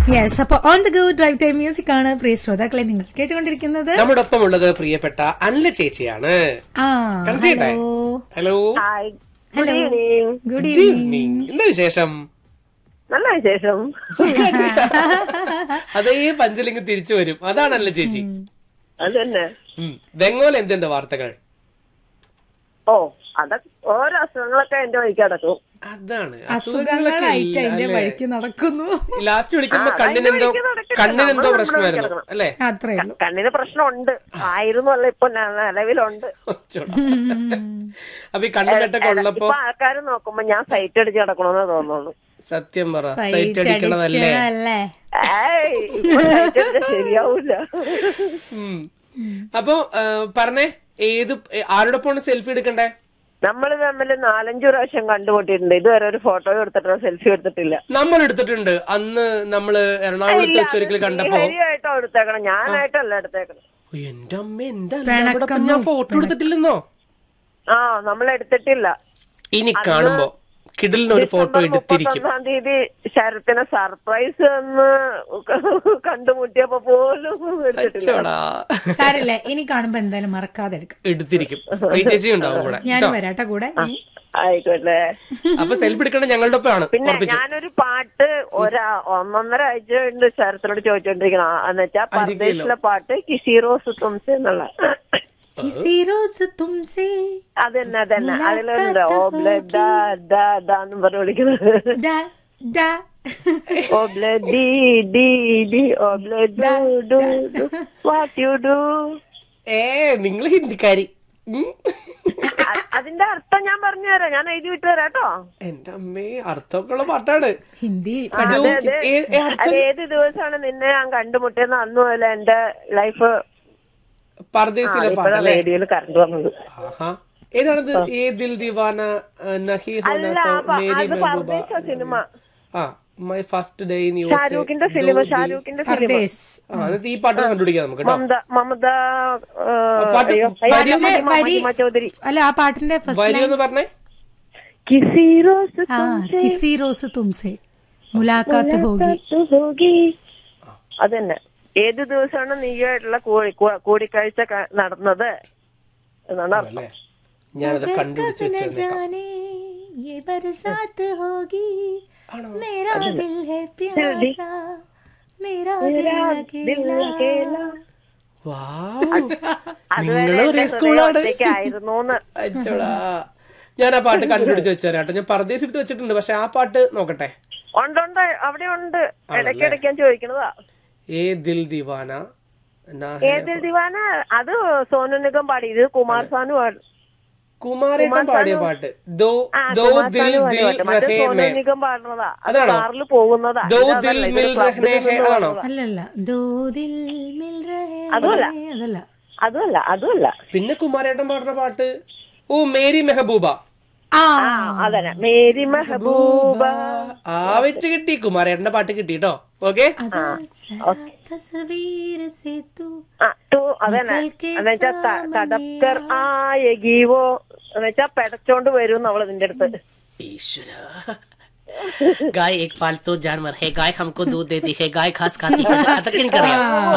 Yes അപ്പൊ on the go drive time music ആണ് പ്രിയ ശ്രോതാക്കളെ നിങ്ങൾ കേട്ടുകൊണ്ടിരിക്കുന്നത് നമ്മോടൊപ്പം ഉള്ളത് പ്രിയപ്പെട്ട അല്ല ചേച്ചിയാണ് ആ കണക്ട് ചെയ്യട്ടെ hello hello hi hello good evening good good evening evening എന്താ വിശേഷം നല്ല വിശേഷം അതേ പഞ്ചലിങ് തിരിച്ചു വരും അതാണല്ല ചേച്ചി അത് തന്നെ ഉം. ബംഗാൾ എന്തുണ്ട് വാർത്തകൾ ഓ അതൊക്കെ ഓരോ അസുഖങ്ങളൊക്കെ എന്റെ വഴിക്ക് നടക്കും അതാണ് അസുഖങ്ങളായിട്ട് അതിന്റെ വഴിക്ക് നടക്കുന്നു ലാസ്റ്റ് വിളിക്കുമ്പോ ആ, കണ്ണിനെന്തോ അതിന്റെ വഴിക്ക് നടക്കില്ല. കണ്ണിനെന്തോ നമ്മള് പ്രശ്നമായിരുന്നു നമ്മള് അല്ലേ അത്രേ ഉള്ളൂ കണ്ണിന് പ്രശ്നമുണ്ട് ആയിരുന്നു അല്ല ഇപ്പൊ ന- നിലവിലുണ്ട് ഒച്ചോടാ. അപ്പൊ ഈ കണ്ണിനെട്ടൊക്കെ ഉള്ളപ്പോ ഇപ്പൊ ആൾക്കാർ നോക്കുമ്പോ ഞാൻ സൈറ്റ് അടിച്ച് കിടക്കണമെന്ന് തോന്നുന്നു സത്യം പറ സൈറ്റ് സൈറ്റ് അടിക്കണതല്ലേ അടിച്ചതല്ലേ ഏയ് ഇപ്പൊ സൈറ്റ് അടിച്ചാൽ ശരിയാവൂല ഉം. അപ്പൊ ആ, പറഞ്ഞേ ഏത് ആരോടൊപ്പമാണ് സെൽഫി എടുക്കണ്ടേ നമ്മൾ തമ്മിൽ നാലഞ്ചു പ്രാവശ്യം കണ്ടുമുട്ടിയിട്ടുണ്ട് ഇതുവരെ ഒരു ഫോട്ടോ എടുത്തിട്ടോ സെൽഫി എടുത്തിട്ടില്ല നമ്മൾ എടുത്തിട്ടുണ്ട് അന്ന് നമ്മള് എറണാകുളത്ത് വെച്ച് ഒരിക്കൽ കണ്ടപ്പോ ഹരിയായിട്ടോ എടുത്തേക്കണം ഞാനായിട്ടല്ല എടുത്തേക്കണം ഓ, എന്റെ അമ്മ എന്റെ അല്ലാതോടൊപ്പം ഞാൻ ഫോട്ടോ എടുത്തിട്ടില്ലെന്നോ ആ നമ്മൾ എടുത്തിട്ടില്ല ഇനി കാണുമ്പോ കിഡിലിന് ഒരു ഫോട്ടോ ഡിസംബർ എടുത്തിരിക്കും മുപ്പത്തൊന്നാം തീയതി ശരത്തിന് സർപ്രൈസ് എന്ന് കണ്ടുമുട്ടിയപ്പോ പോലും എടുത്തിട്ടില്ല അച്ചോടാ സാരല്ല ഇനി കാണുമ്പോ എന്തായാലും മറക്കാതെ എടുക്കാം എടുത്തിരിക്കും പ്രിയ ചേച്ചി ഉണ്ടാവും കൂടെ ഞാനും വരാട്ടെ കൂടെ ആയിക്കോട്ടെ അപ്പൊ സെൽഫി എടുക്കണ ഞങ്ങളുടെ ഒപ്പമാണ് പിന്നെ ഉറപ്പിച്ചു ഞാനൊരു പാട്ട് ഒരാ ഒന്നൊന്നര ആഴ്ച കൊണ്ട് ശരത്തിനോട് ചോദിച്ചോണ്ടിരിക്കണം എന്നുവെച്ചാ പർദേശിലെ പാട്ട് കിസിറോസ് തുംസെ എന്നുള്ള കിസി റോസ് തുംസേ അത് തന്നെ അത് തന്നെ അതിലുണ്ട് ഓബ്ലെ ഡാ ഡാ ഡാ എന്നും പറഞ്ഞു വിളിക്കുന്നത് ഡാ ഡാ ഓബ്ലെ ഡി ഡി ഡി ഓബ്ലെ ഡു ഡു ഡു വാട്ട് യു ഡു ഏ നിങ്ങൾ ഹിന്ദിക്കാരി ഉം. അതിന്റെ അർത്ഥം ഞാൻ പറഞ്ഞുതരാം ഞാൻ എഴുതി വിട്ടു തരാം കേട്ടോ എന്റെ അമ്മേ അർത്ഥമൊക്കെ ഉള്ള പാട്ടാണ് ഹിന്ദി അത് അതെ അതെ ഏ- ഏ അർത്ഥം അത് ഏത് ദിവസമാണ് നിന്നെ ഞാൻ കണ്ടുമുട്ടിയെന്ന് അന്ന് മുതൽ എന്റെ ലൈഫ് പർദേശിലെ ഇപ്പോഴാണ് പാട്ടല്ലേ റേഡിയോയിൽ കറണ്ട് വന്നത് ആഹാ ഏതാണത് ഏ ദിൽ ദീവാന നഹി ഹോന അല്ല തോ അപ്പൊ മേരി അത് മെഹബൂബ പർദേശ സിനിമ ആ my first day in you ഷാരൂഖിന്റെ ഫിലിം ഷാരൂഖിന്റെ ഫിലിം പർദേശ് ആ എന്നിട്ട് ഈ പാട്ട് കണ്ടുപിടിക്കാം നമുക്ക് കേട്ടോ മമത മമത ആ, പാട്ട് അയ്യോ, വരി അയ്യോ, ഒന്ന് മഹിമ, വരി- മഹിമ ചൗധരി അല്ല ആ പാട്ടിന്റെ ഫസ്റ്റ് വരി ഒന്ന് പറഞ്ഞേ കിസി റോസ് ആ കിസി റോസ് തുംസേ മുലാഖാത്ത് ഹോഗി ഹോഗി അതന്നെ ഏത് ദിവസമാണ് നീയായിട്ടുള്ള കൂടി- കൂ- കൂടിക്കാഴ്ച ക- നടന്നത് എന്നാണ് അർത്ഥം. അല്ലേ ഞാനത് കണ്ടുപിടിച്ച് न വെച്ചേക്കാം जाने ये बरसात होगी मेरा दिल है प्यासा मेरा दिल अकेला വാവ് അതുവരെ നിങ്ങള് എന്റെ ഒരേ ഹൃദയം സ്കൂളാണ് ഒറ്റയ്ക്കായിരുന്നൂന്ന്. അച്ചോടാ ഞാൻ ആ പാട്ട് കണ്ടുപിടിച്ച് വെച്ചുതരാം കേട്ടോ ഞാൻ പർദേശ് എടുത്ത് വെച്ചിട്ടുണ്ട് പക്ഷെ ആ പാട്ട് നോക്കട്ടെ ഉണ്ട് ഉണ്ട് അവിടെ ഉണ്ട് ഇടയ്ക്കിടയ്ക്ക് ഞാൻ ചോദിക്കണതാ ഏ ദിൽ ദീവാന നാ ഹെ ഏതിൽ ദിവാന അത് സോനു നിഗം പാടി ഇത് കുമാർ സാനു പാടി കുമാരേട്ടൻ പാടിയ പാട്ട് ദോ ആ, ദോ കുമാർ ദിൽ സാനു പാടിയ ദിൽ പാട്ട്. മറ്റേ രഹേ സോനു മേ നിഗം പാടുന്നതാ അത് അതാണോ? കാറിൽ പോകുന്നതാ ദോ ഇതതല്ല, ദിൽ ഇതൊരു മിൽ ക്ലബ്ബിൽ രഹ്നെ ഹെ നിന്ന് അതാണോ പാടുന്നതാ. അല്ലല്ല ദോ ദിൽ മിൽ രഹേ അതുമല്ല. അതല്ല അതുമല്ല അതുമല്ല പിന്നെ കുമാരേട്ടൻ പാടുന്ന പാട്ട് ഓ മേരി മെഹബൂബ ആ ആ അതന്നെ മേരി മെഹബൂബ ആ വെച്ച് കിട്ടി കുമാരേട്ടന്റെ പാട്ട് കിട്ടി കേട്ടോ ഓക്കെ അത് സരാ തസ്വീർ സേ തൂ ആ ടു അതന്നെ എന്നുവെച്ചാ ത- തടപ്കർ ആയഗീവോ എന്നുവെച്ചാ പെടച്ചോണ്ട് വരും അവൾ ഇതിന്റെ അടുത്ത് ഈശ്വര गाय एक पालतू जानवर है गाय हमको दूध देती है गाय घास खाती है അതൊക്കെ എനിക്കറിയാം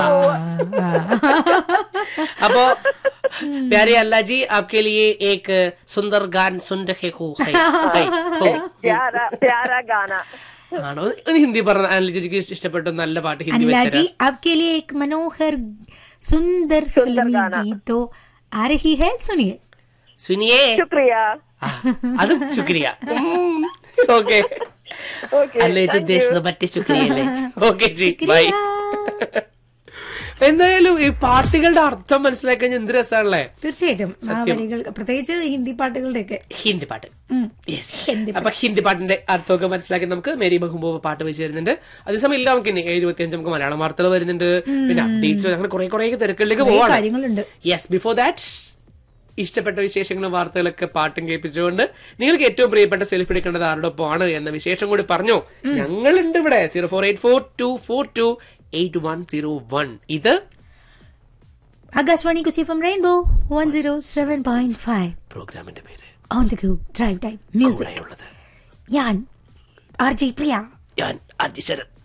അപ്പോ प्यारे अल्लाह जी आपके लिए एक सुंदर गान सुन रहे हो है, है, हो. പ്യാര പ്യാര ഗാന ആണോ ഒന്ന് ഹിന്ദി പറഞ്ഞ അനിൽജിക്ക് ഇഷ്ടപ്പെട്ട നല്ല പാട്ട് ഹിന്ദി अनिला വെച്ചാൽ जी आपके लिए एक मनोहर सुंदर फिल्मी गीत तो आ रही है सुनिए സുനിയേ ശുക്രിയ ആ, അതും ശുക്രിയ ഓക്കെ ഓക്കെ അല്ലേ ഉദ്ദേശിച്ചത് മറ്റേ ശുക്രിയ അല്ലേ ഓക്കെ ജി ബൈ എന്തായാലും ഈ പാട്ടുകളുടെ അർത്ഥം മനസ്സിലാക്കാൻ എന്ത് രസമാണല്ലേ തീർച്ചയായിട്ടും ആ വരികൾ പ്രത്യേകിച്ച് ഹിന്ദി പാട്ടുകളുടെയൊക്കെ ഹിന്ദി പാട്ട് ഉം. യെസ് ഹിന്ദി അപ്പൊ ഹിന്ദി പാട്ടിന്റെ അർത്ഥമൊക്കെ മനസ്സിലാക്കി നമുക്ക് മേരി മെഹബൂബ് പാട്ട് വെച്ച് തരുന്നുണ്ട് അതേസമയം ഇല്ല നമുക്ക് ഇനി എഴുപത്തി അഞ്ച് നമുക്ക് മലയാളം വാർത്തകൾ വരുന്നുണ്ട് പിന്നെ അപ്ഡേറ്റ്സ് അങ്ങനെ കുറെ കുറെ തിരക്കുകളിലേക്ക് കുറേ പോവാണ് കാര്യങ്ങളുണ്ട് യെസ് ബിഫോർ ദാറ്റ് ഇഷ്ടപ്പെട്ട വിശേഷങ്ങളും വാർത്തകളൊക്കെ പാട്ടും കേൾപ്പിച്ചുകൊണ്ട് നിങ്ങൾക്ക് ഏറ്റവും പ്രിയപ്പെട്ട സെൽഫി എടുക്കേണ്ടത് ആരോടൊപ്പമാണ് എന്ന വിശേഷം കൂടി പറഞ്ഞു ഞങ്ങളുണ്ട് ഇവിടെ zero four eight four two four two eight one zero one ഇത് Akashvani Kochi from Rainbow one zero seven point five പ്രോഗ്രാമിന്റെ പേര് on the go drive time music കൂടെയുള്ളത് ഞാൻ ആർ ജെ പ്രിയ ഞാൻ അതിശരൻ